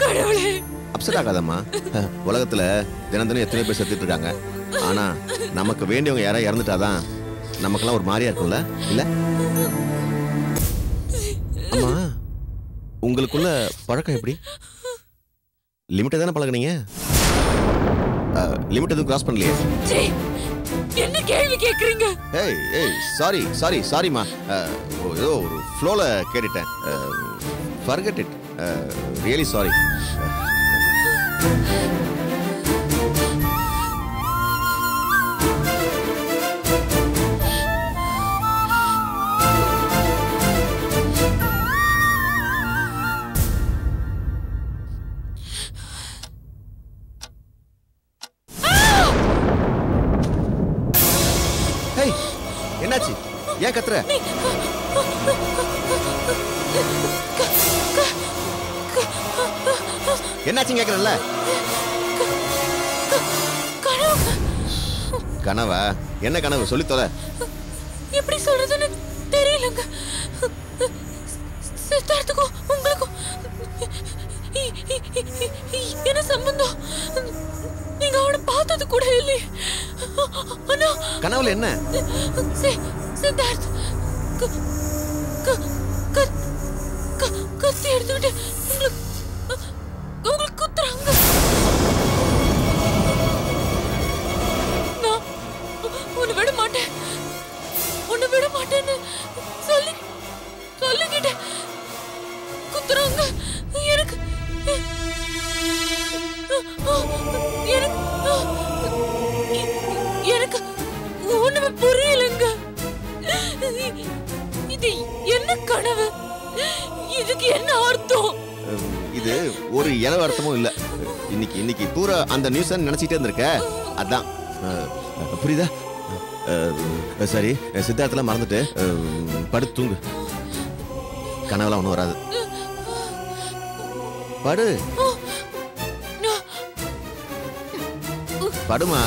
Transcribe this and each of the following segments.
கடவுளே அப்செட் ஆகாதம்மா அஹ், உலகத்துல தினம் தினம் எத்தனை பேர் செத்துட்டு இருக்காங்க ஆனா நமக்கு வேண்டியவங்க யாராவது இறந்துட்டாதான் நமக்கெல்லாம் ஒரு மாதிரியா இருக்கும்ல இல்ல ஆமா உங்களுக்குள்ள பழக்கம் எப்படி லிமிட்டை தானே பழகுனீங்க லிமிட் எதுவும் கிராஸ் பண்ணலையே சீ, என்ன கேள்வி கேக்குறீங்க ஏய் ஏய் சாரி சாரி சாரிம்மா ஏதோ ஒரு ஃப்ளோல கேட்டுட்டேன் forget it really sorry hey என்னாச்சு ஏன் கத்துற என்னாச்சுன்னு கேக்குறேன்ல கனவு கனவா என்ன கனவு சொல்லித் தொலை எப்படி சொல்றதுன்னு தெரியலங்க சித்தார்த்துக்கும் உங்களுக்கும் இ- இ- இ- இ- என்ன சம்பந்தம் நீங்க அவனை பார்த்தது கூட இல்லையே ஆனா கனவுல என்ன சி- சித்தார்த் க- க- க- க- கத்தி எடுத்துக்கிட்டு உங்களுக்கு உங்களுக்கு குத்துறாங்க நான் உன்னை விட மாட்டேன் உன்னை விட மாட்டேன்னு சொல்லி சொல்லிக்கிட்டேன் குத்துறாங்க எனக்கு எனக்கு எனக்கு ஒண்ணுமே புரியலங்க இது என்ன கனவு இதுக்கு என்ன அர்த்தம் உம், இது ஒரு இளவ அர்த்தமும் இல்ல இன்னைக்கு இன்னைக்கு பூரா அந்த நியூஸ் நினைச்சிட்டே இருந்திருக்க அதான் அஹ், புரியுதா அஹ், சரி சித்தார்த்தெல்லாம் மறந்துட்டு அஹ், படுத்து தூங்கு கனவுலாம் ஒன்றும் வராது படு நான் படுமா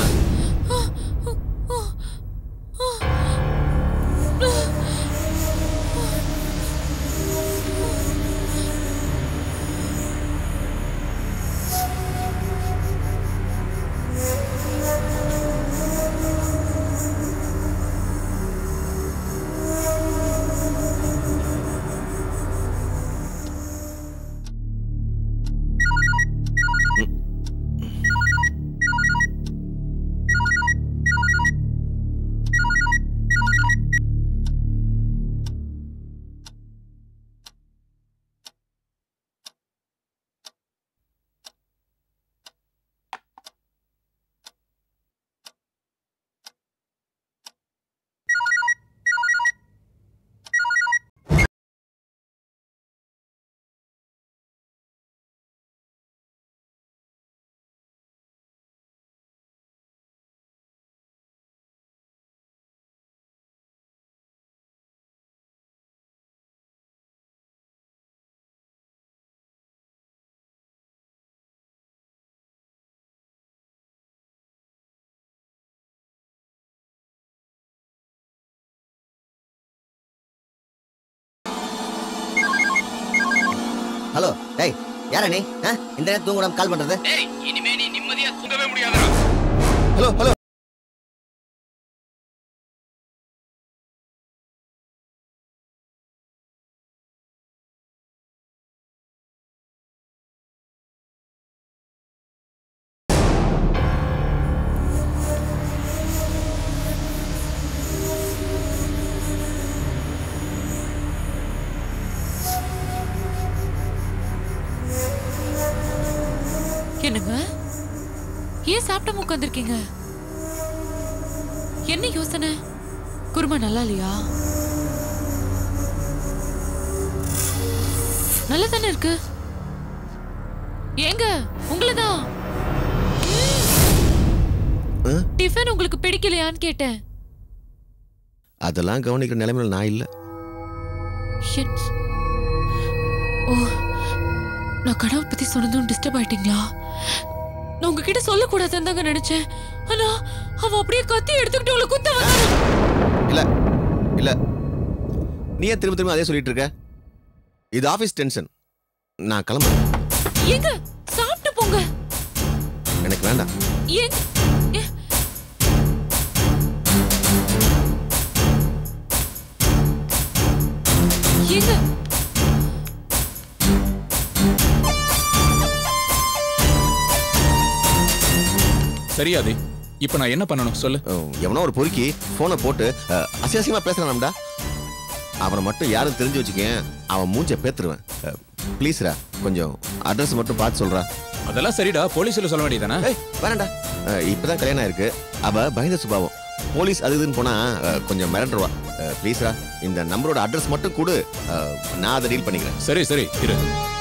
ஹலோ டேய் யாரா நீ ஆ? இந்த நேரம் தூங்க கால் பண்றது டேய் இனிமே நீ நிம்மதியா தூங்கவே முடியாதுடா ஹலோ ஹலோ என்னங்க ஏன் சாப்பிடாம உட்காந்துருக்கீங்க என்ன யோசனை குருமா நல்லா இல்லையா நல்லா தானே இருக்கு ஏங்க உங்களதான் ஆ? டிஃபன் உங்களுக்கு பிடிக்கலையான்னு கேட்டேன் அதெல்லாம் கவனிக்கிற நிலைமையில நான் இல்லை Shit. ஓ நான் கனவு பத்தி சொன்னதும் டிஸ்டர்ப் ஆயிட்டீங்களா நான் உங்ககிட்ட சொல்லக்கூடாதுன்னு தாங்க நினைச்சேன் ஆனா அவ அப்படியே கத்தி எடுத்துக்கிட்டு உங்களை குத்த வந்தாரு இல்ல இல்ல நீ ஏன் திரும்ப திரும்ப அதே சொல்லிட்டு இருக்க இது ஆபீஸ் டென்ஷன் நான் கிளம்புறேன் எங்க சாப்பிட்டு போங்க எனக்கு வேண்டாம் எங்க எ- எங்க சரியாதி இப்போ நான் என்ன பண்ணணும் சொல்லு அஹ், எவனோ ஒரு பொறுக்கி போனை போட்டு அஹ், அசியாசியமா பேசுறான்டா அவனை மட்டும் யாரும் தெரிஞ்சு வச்சுக்கேன் அவன் மூஞ்ச பேத்துருவேன் ப்ளீஸ்ரா கொஞ்சம் அட்ரஸ் மட்டும் பார்த்து சொல்றா அதெல்லாம் சரிடா போலீஸ்ல சொல்ல வேண்டியதானே ஏய் வேணாண்டா அஹ், இப்பதான் கல்யாணம் ஆயிருக்கு அவ பயந்த சுபாவம் போலீஸ் அது இதுன்னு போனா அஹ், கொஞ்சம் மிரண்டுருவா ப்ளீஸ்ரா இந்த நம்பரோட அட்ரஸ் மட்டும் கொடு அஹ், நான் அதை டீல் பண்ணிக்கிறேன் சரி சரி இரு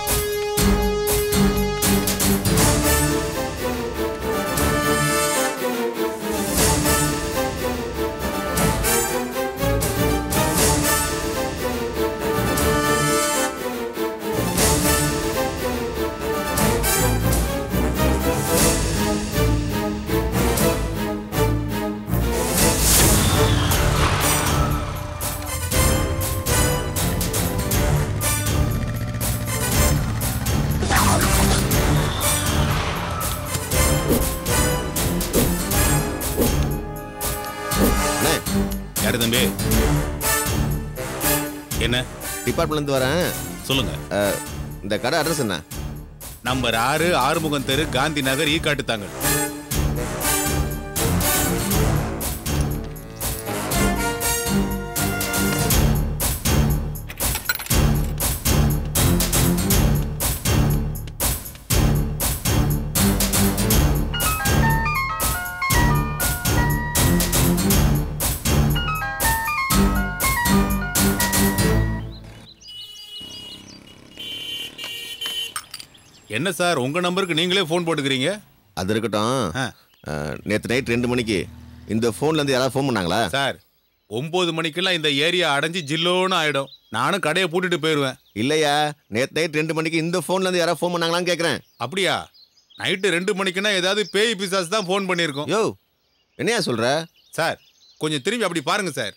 அண்ணே யாரு தம்பி என்ன டிபார்ட்மெண்ட்ல இருந்து வரேன் சொல்லுங்க அஹ், இந்த கடை அட்ரஸ் என்ன நம்பர் ஆறு ஆறுமுகம் தெரு காந்தி நகர் ஈக்காட்டு தாங்க என்ன சார் உங்க நம்பருக்கு நீங்களே ஃபோன் போட்டுக்கிறீங்க அது இருக்கட்டும் ஆ. அஹ், நேத்து நைட் ரெண்டு மணிக்கு இந்த போன்ல இருந்து யாராவது ஃபோன் பண்ணாங்களா சார் ஒன்பது மணிக்கெல்லாம் இந்த ஏரியா அடைஞ்சு ஜில்லோன்னு ஆயிடும் நானும் கடையை பூட்டிட்டு போயிடுவேன் இல்லையா நேத்து நைட் ரெண்டு மணிக்கு இந்த போன்ல இருந்து யாராவது ஃபோன் பண்ணாங்களான்னு கேக்குறேன் அப்படியா நைட்டு ரெண்டு மணிக்குன்னா ஏதாவது பேய் பிசாஸ் தான் ஃபோன் பண்ணியிருக்கோம் யோ என்னையா சொல்ற சார் கொஞ்சம் திரும்பி அப்படி பாருங்க சார்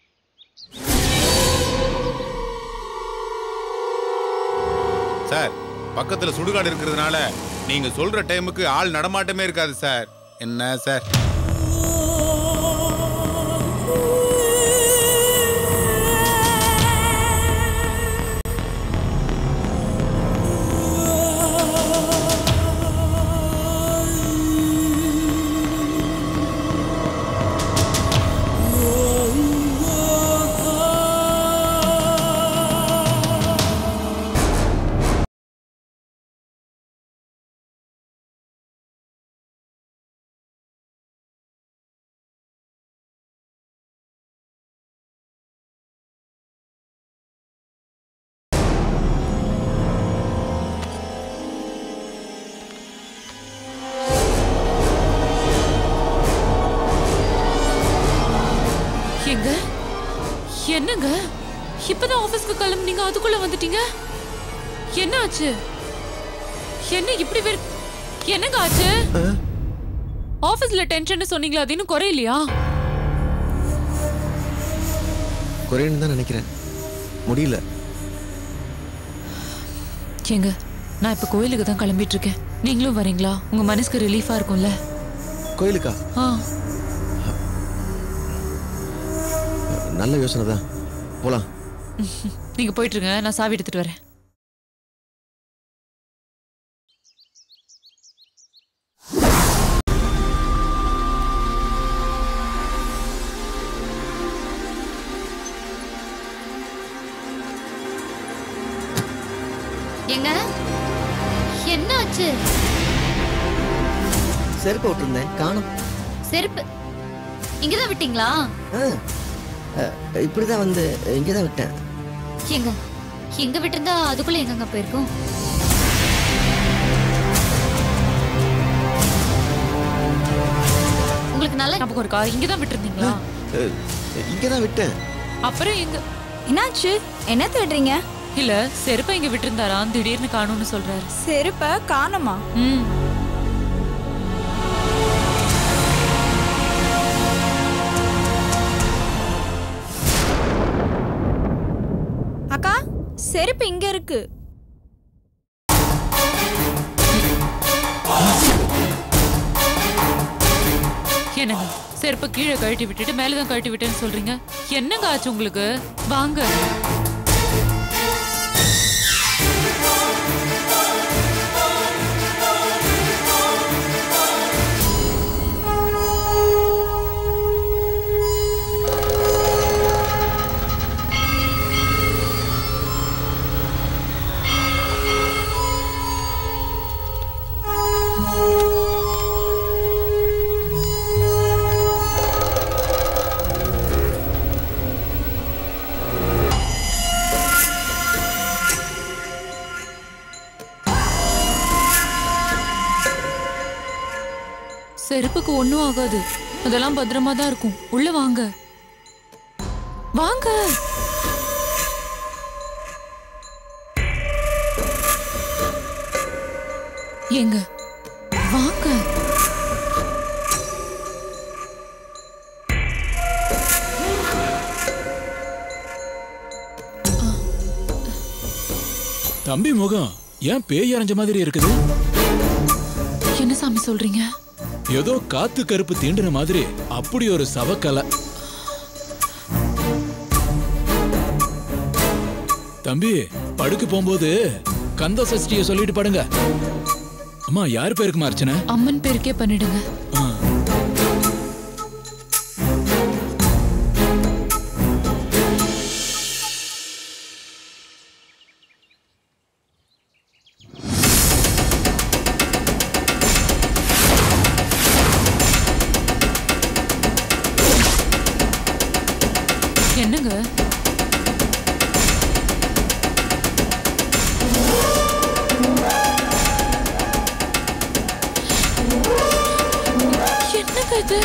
சார் பக்கத்துல சுடுகாடு இருக்கிறதுனால நீங்க சொல்ற டைமுக்கு ஆள் நடமாட்டமே இருக்காது சார் என்ன சார் எங்க என்னங்க இப்பதான் ஆபீஸ்க்கு கிளம்புனீங்க அதுக்குள்ள வந்துட்டீங்க என்ன ஆச்சு என்ன இப்படி வெறு என்னங்க ஆச்சு ஆபீஸ்ல டென்ஷன் சொன்னீங்களா அது இன்னும் குறையலையா குறையன்னு தான் நினைக்கிறேன் முடியல ஏங்க நான் இப்ப கோயிலுக்கு தான் கிளம்பிட்டு இருக்கேன் நீங்களும் வரீங்களா உங்க மனசுக்கு ரிலீஃபா இருக்கும்ல கோயிலுக்கா ஆ நல்ல யோசனை தான் போலாம் நீங்க போயிட்டு இருங்க நான் சாவி எடுத்துட்டு வரேன் எங்க என்னாச்சு செருப்பு விட்டுருந்தேன் காணும் செருப்பு இங்கதான் விட்டீங்களா இப்படிதான் வந்து இங்கே தான் விட்டேன் எங்க எங்க விட்டிருந்தா அதுக்குள்ள எங்கங்க போயிருக்கும் உங்களுக்கு நல்லா ஞாபகம் இருக்கா இங்கதான் விட்டுருந்தீங்களா இங்கே தான் விட்டேன் அப்புறம் எங்க என்னாச்சு என்ன தேடுறீங்க இல்ல செருப்பை இங்க விட்டுருந்தாராம் திடீர்னு காணும்னு சொல்றாரு செருப்ப காணுமா ம் அக்கா செருப்பு இங்க இருக்கு என்னங்க செருப்பை கீழே கழட்டி விட்டுட்டு மேலதான் கழட்டி விட்டேன்னு சொல்றீங்க என்னங்க ஆச்சு உங்களுக்கு வாங்க செருப்புக்கு ஒண்ணும் ஆகாது அதெல்லாம் பத்திரமா தான் இருக்கும் உள்ள வாங்க வாங்க எங்க வாங்க தம்பி முகம் ஏன் பேய் அரைஞ்ச மாதிரி இருக்குது என்ன சாமி சொல்றீங்க ஏதோ காத்து கருப்பு தீண்டுன மாதிரி அப்படி ஒரு சவக்கலை தம்பி படுக்க போகும்போது கந்த சஷ்டிய சொல்லிட்டு படுங்க அம்மா யார் பேருக்குமா அர்ச்சனை அம்மன் பேருக்கே பண்ணிடுங்க ஆ. என்னங்க என்னங்க இது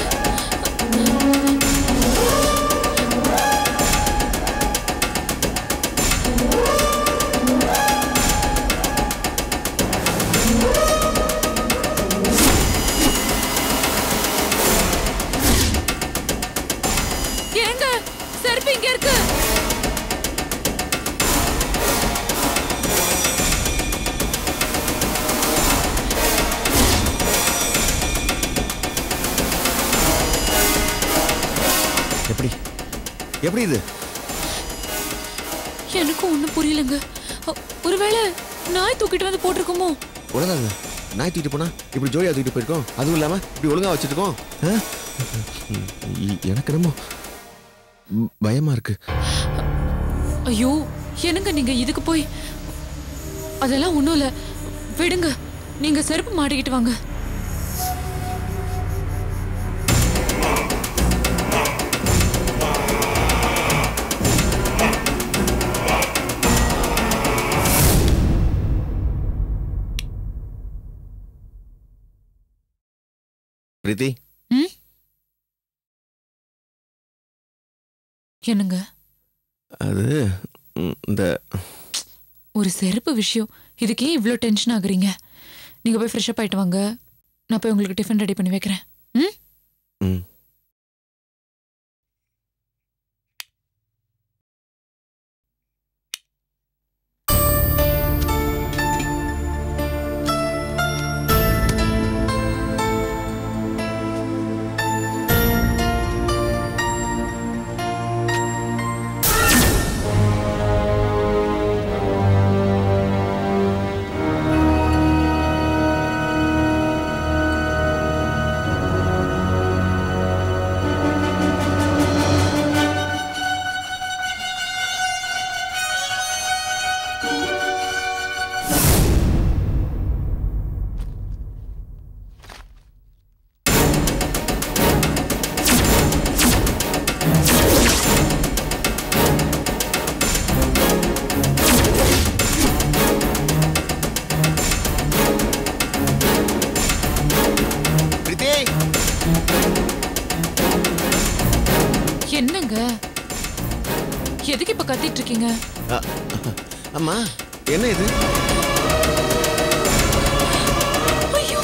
ஏங்க செருப்பு இங்க இருக்கு எப்படி எப்படி இது எனக்கும் ஒண்ணும் புரியலங்க அ, ஒருவேளை நாய் தூக்கிட்டு வந்து போட்டிருக்குமோ உலகாங்க நாய் தூக்கிட்டு போனா இப்படி ஜோடியா தூக்கிட்டு போயிருக்கோம் அதுவும் இல்லாம இப்படி ஒழுங்கா வச்சுட்டு இருக்கோம் ஆ? இ- எனக்கு என்னமோ ம், பயமா இருக்கு ஐயோ என்னங்க நீங்க இதுக்கு போய் அதெல்லாம் ஒண்ணும் இல்ல விடுங்க நீங்க செருப்பு மாட்டிக்கிட்டு வாங்க பிரீத்தி ம் என்னங்க அது ம், இந்த ஒரு செருப்பு விஷயம் இதுக்கு ஏன் இவ்வளோ டென்ஷன் ஆகுறீங்க நீங்க போய் ஃப்ரெஷ்அப் ஆயிட்டு வாங்க நான் போய் உங்களுக்கு டிஃபன் ரெடி பண்ணி வைக்கிறேன் ம் ம் பிரீத்தி என்னங்க எதுக்கு இப்ப கத்திட்டு இருக்கீங்க அ, அம்மா என்ன இது ஐயோ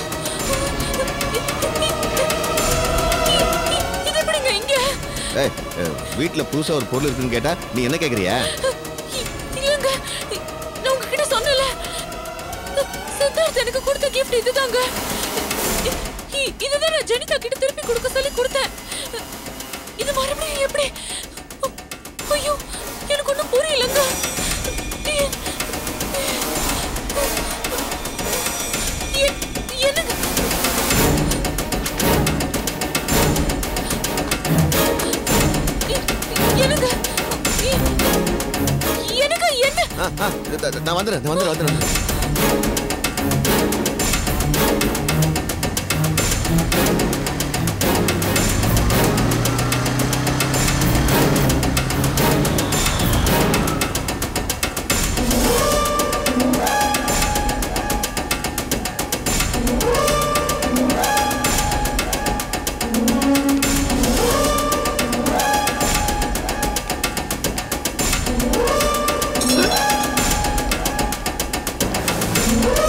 இது எப்படிங்க இங்க ஏய், அ, வீட்ல புதுசா ஒரு பொருள் இருக்குன்னு கேட்டா நீ என்ன கேக்குறியா இல்லங்க நான் உங்ககிட்ட சொன்னல சித்தார்த் எனக்கு கொடுத்த கிஃப்ட் இதுதாங்க இ- இதுதான் நான் ஜெனிதா கிட்ட திருப்பி கொடுக்க சொல்லி கொடுத்தேன் இது மறுபடியும் எப்படி ஐயோ எனக்கு ஒன்றும் புரியலங்க எ- எ- என்னங்க எ- என்னங்க எ- என்னங்க என்ன ஆ, ஆ, த- த- நான் வந்துடுறேன் நான் வந்துடுறேன் வந்துடுறேன் ஆ